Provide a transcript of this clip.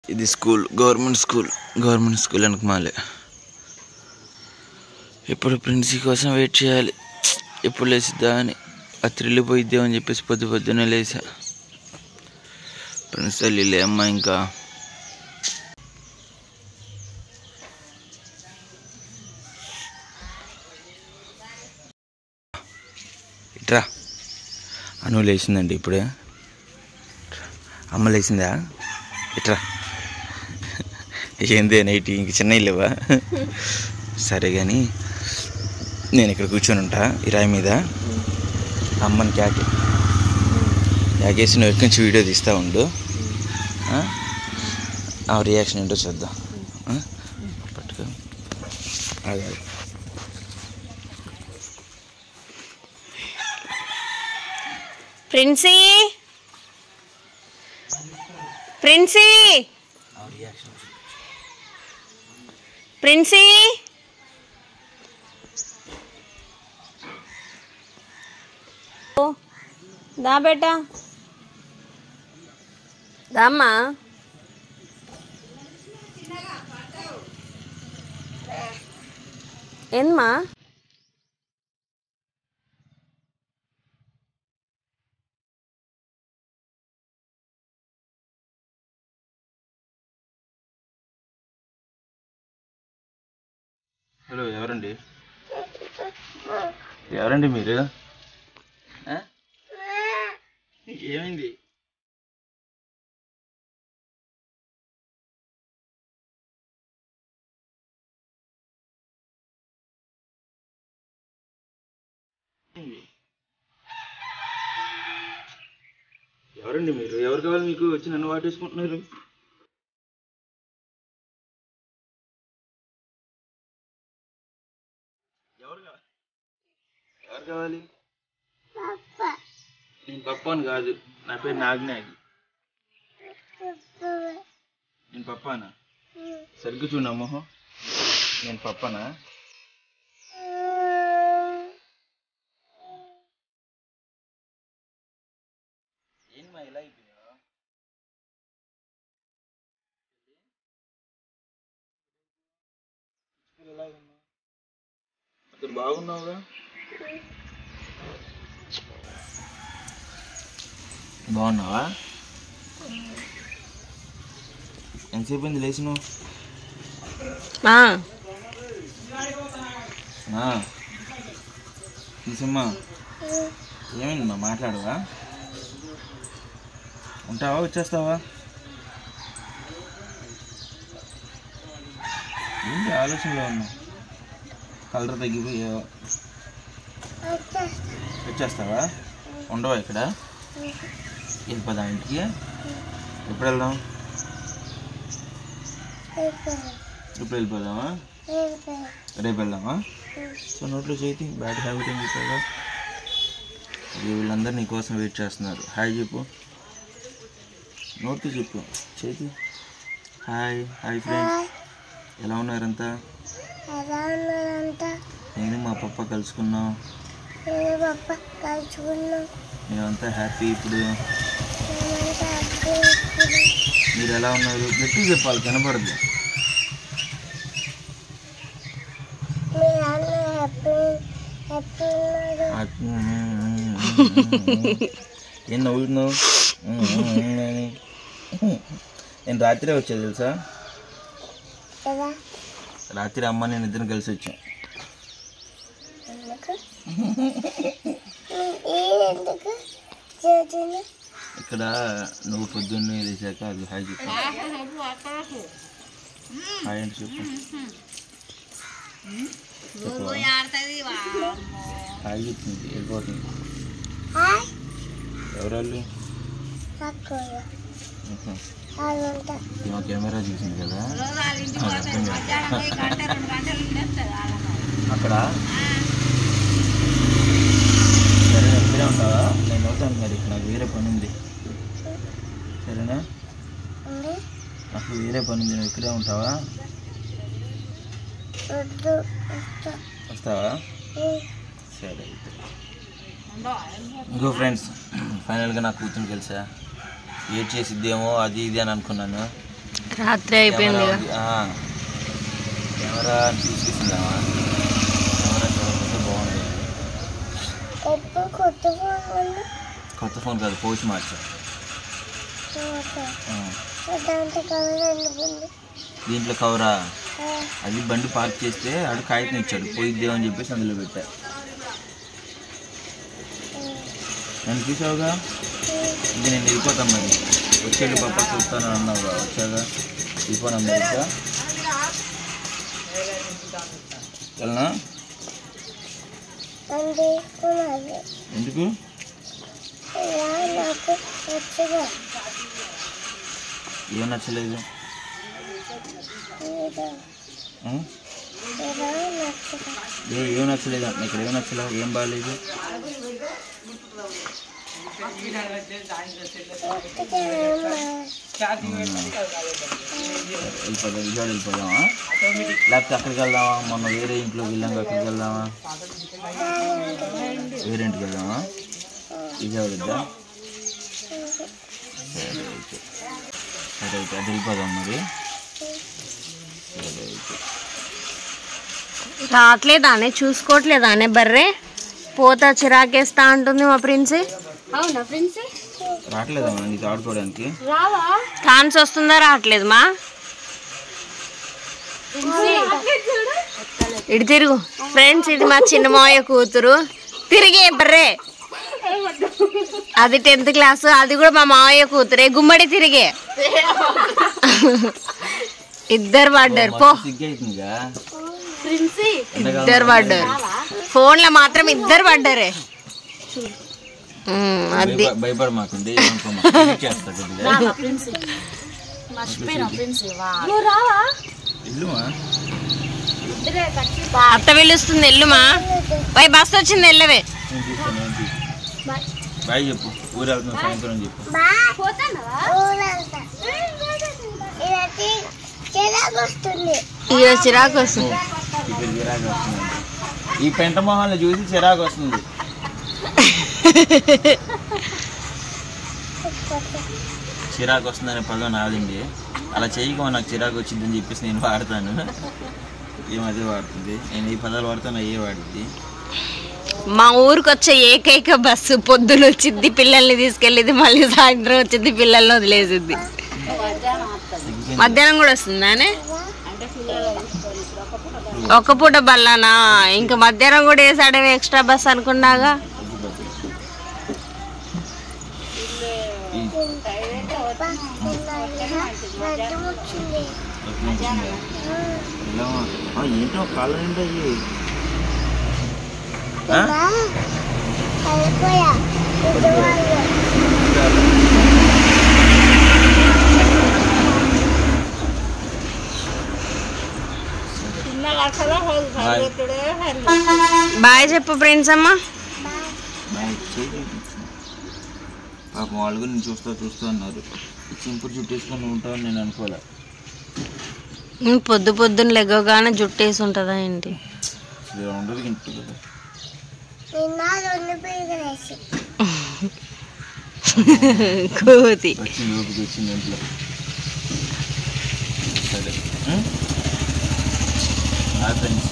ఇది school government school government school వెనకమాలే ఇప్పుడు ప్రిన్సీ కోసం వెయిట్ చేయాలి ఎప్పుడు లేచిద్దా అని ఆ త్రిల్లు పోయిద్దామని చెప్పేసి పొద్దు పొద్దున్నే లేచా ప్రిన్స్ తల్లి లే అమ్మ ఇంకా ఇట్రా అను లేచిందండి ఇప్పుడే అమ్మ లేచిందా ఇట్రా ఏంది నైట్ ఇంక చిన్న ఇల్లువా సరే కానీ నేను ఇక్కడ కూర్చొని ఉంటా ఈ రాయి మీద అమ్మని క్యాకి క్యాకేసి నువ్వు ఎక్కడి నుంచి వీడియో తీస్తూ ఉండు ఆ? ఆ రియాక్షన్ ఏంటో చూద్దాం ఆ? పట్టుకో అదే ప్రిన్సీ ప్రిన్సీ ఆ రియాక్షన్ ప్రిన్సీ ఓ, దా బేటా దామ్మా ఏందమ్మా హలో ఎవరండి ఎవరండి మీరు ఆ? ఏమైంది ఎవరండి మీరు ఎవరు కావాలి మీకు వచ్చి నన్ను వాటేసుకుంటున్నారు ఎవరు కావాలి ఎవరు కావాలి నేను పప్పాను కాదు నా పేరు నాగ్నాగి నేను పప్పానా సరిగ్గా చూడు నా మొహం నేను పప్పానా ఏంటి మా ఇలా అయిపోయావు ఎలా ఉన్నావు అక్కడ బాగున్నావుగా బాగున్నావా ఎంతసేపు అయింది లేచి నువ్వు ఆ, తీసమ్మా ఏమైందమ్మా మాట్లాడవా ఉంటావా వచ్చేస్తావా ఏంటి ఆలోచనలో ఉన్నావు కలర్ తగ్గిపోయావా వచ్చేస్తావా ఉండవా ఇక్కడ వెళ్ళిపోదాం ఇంటికి ఎప్పుడు వెళ్దాం ఇప్పుడు వెళ్ళిపోదామా రేపు వెళ్దామా సో నోట్లో చేతి బ్యాడ్ హ్యాబిట్ ఏం చెప్పాగా ఇది వీళ్ళందరూ నీ కోసం వెయిట్ చేస్తున్నారు హాయ్ చెప్పు నోట్తో చెప్పు చేతి హాయ్ హాయ్ ఫ్రెండ్స్ ఎలా ఉన్నారంతా నేను మా పప్ప కలుసుకున్నాం మేమంతా హ్యాపీ ఇప్పుడు మీరు ఎలా ఉన్నారు గట్టి చెప్పాలి కనపడదు ఏం నవ్వుతున్నావు అని నేను రాత్రే వచ్చా తెలుసా రాత్రి అమ్మ నేను ఇద్దరం కలిసి వచ్చాం ఇక్కడ నువ్వు పొద్దున్నే లేచాక అది హాయ్ చెప్పు హాయ్ అంటే చెప్పు చెప్పు హాయ్ చెప్తుంది వెళ్ళిపోతుంది ఎవరాళ్ళు ఉహు. ఈమె కెమెరా చూసింది కదా అది అర్థం కాదు. అక్కడ సరే ఇక్కడే ఉంటావా నేను అవుతాను మరి ఇక్కడ నాకు వేరే పని ఉంది సరేనా నాకు వేరే పని ఉంది నువ్వు ఇక్కడే ఉంటావా వస్తావా సరే అయితే ఇంకో ఫ్రెండ్స్ ఫైనల్గా నా కూతురు కలిసా ఏడ్ చేసిద్దేమో అది ఇది అని అనుకున్నాను రాత్రి అయిపోయింది ఇక. కెమెరా ఆ, కెమెరా తీసుకొచ్చిందామా కెమెరా చూడకపోతే బాగుంది కొత్త ఫోన్ కాదు పోస్ట్ మార్చా ఆ. దీంట్లో కవరా అది బండి పార్క్ చేస్తే ఆడు కాగితం ఇచ్చాడు పోయిద్దే అని చెప్పేసి అందులో పెట్టా నన్ను చూసావుగా ఇది నేను వెళ్ళిపోతాను మరి వచ్చేది పాప చూస్తాను అన్నావుగా వచ్చాగా వెళ్ళిపోను అమెరికా వెళ్ళనా ఎందుకు ఏం నచ్చలేదు ఆ? ఏ ఏం నచ్చలేదు అంటున్నా. ఇక్కడ ఏం నచ్చలేదు ఏం బాగాలేదు వెళ్ళిపోదాం విజయవాడ వెళ్ళిపోదామా లేకపోతే అక్కడికి వెళ్దామా మొన్న వేరే ఇంట్లోకి వెళ్ళాం అక్కడికి వెళ్దామా వేరే ఇంటికి వెళ్దామా విజయవాడ వద్దా సరే అయితే సరే అయితే అది వెళ్ళిపోదాం మరి సరే అయితే రావట్లేదానే చూసుకోవట్లేదానే బర్రే పోతా చిరాకేస్తా అంటుంది మా ప్రిన్సి అవునా ఫ్రెండ్స్ రావట్లేదా నీతో ఆడుకోవడానికి రావా ఛాన్స్ వస్తుందా రావట్లేదు మా ఇటు తిరుగు ఫ్రెండ్స్ ఇది మా చిన్న మాయ కూతురు తిరిగే బర్రే అది టెన్త్ క్లాస్ అది కూడా మా మావయ్య కూతురే గుమ్మడి తిరిగే ఇద్దరు పడ్డారు పో సిగ్గైతుందిగా ఫ్రెండ్స్ ఇద్దరు పడ్డారు ఫోన్లో మాత్రం ఇద్దరు పడ్డారే ఉమ్, అది భయప- భయపడమాకండి ఏమనుకోమాకండి. చేస్తా కొద్దిగా ఫ్రెండ్స్ మర్చిపోయినా ఫ్రెండ్స్ నువ్వు రావా ఇల్లుమా ఇద్దరే కట్టి అత్త పిలుస్తుంది ఎల్లుమా పై బస్ వచ్చింది ఎల్లవే నేను తీస్తాను నేను తీస్తాను బాయ్ చెప్పు ఊరు వెళ్తున్నా సాయంత్రం చెప్పు పోతానవా ఈరోజు చిరాకు వస్తుంది ఇప్పుడు చిరాకు వస్తుంది ఈ పెంట మొహాన్ని చూసి చిరాకు వస్తుంది చిరాకు వస్తుందనే పదం నాదండి అలా చేయకమా నాకు చిరాకు వచ్చిందని చెప్పేసి నేను వాడతాను ఏం అదే వాడుతుంది నేను ఈ పదాలు వాడతాను అయ్యే వాడుద్ది మా ఊరికి వచ్చే ఏకైక బస్సు పొద్దున వచ్చింది పిల్లల్ని తీసుకెళ్ళింది మళ్ళీ సాయంత్రం వచ్చింది పిల్లల్ని వదిలేసిద్ది మధ్యాహ్నం కూడా వస్తుందానే ఒక్క పూట బల్లానా ఇంకా మధ్యాహ్నం కూడా వేసాడే ఎక్స్ట్రా బస్ అనుకున్నాగా ఈ వెళ్ళామా? ఆ, ఏంటో కాళ్ళ నిండా అయ్యి బాయ్ బాయ్ చెప్పు ఫ్రెండ్స్ అమ్మ బాయ్ చేయి పాపం వాళ్ళు కూడా నేను చూస్తా చూస్తా అన్నారు చింపురు చుట్టేసుకొని ఉంటావని నేను అనుకోలే ఉమ్, పొద్దు పొద్దున్న లెగ్గగానే జుట్టేసి ఉంటుందా ఏంటి అసలు ఇలా ఉండదు ఇంటి కదా కోతి వచ్చింది ఓపిక వచ్చింది ఇంట్లో సరే ఆ ఫ్రెండ్స్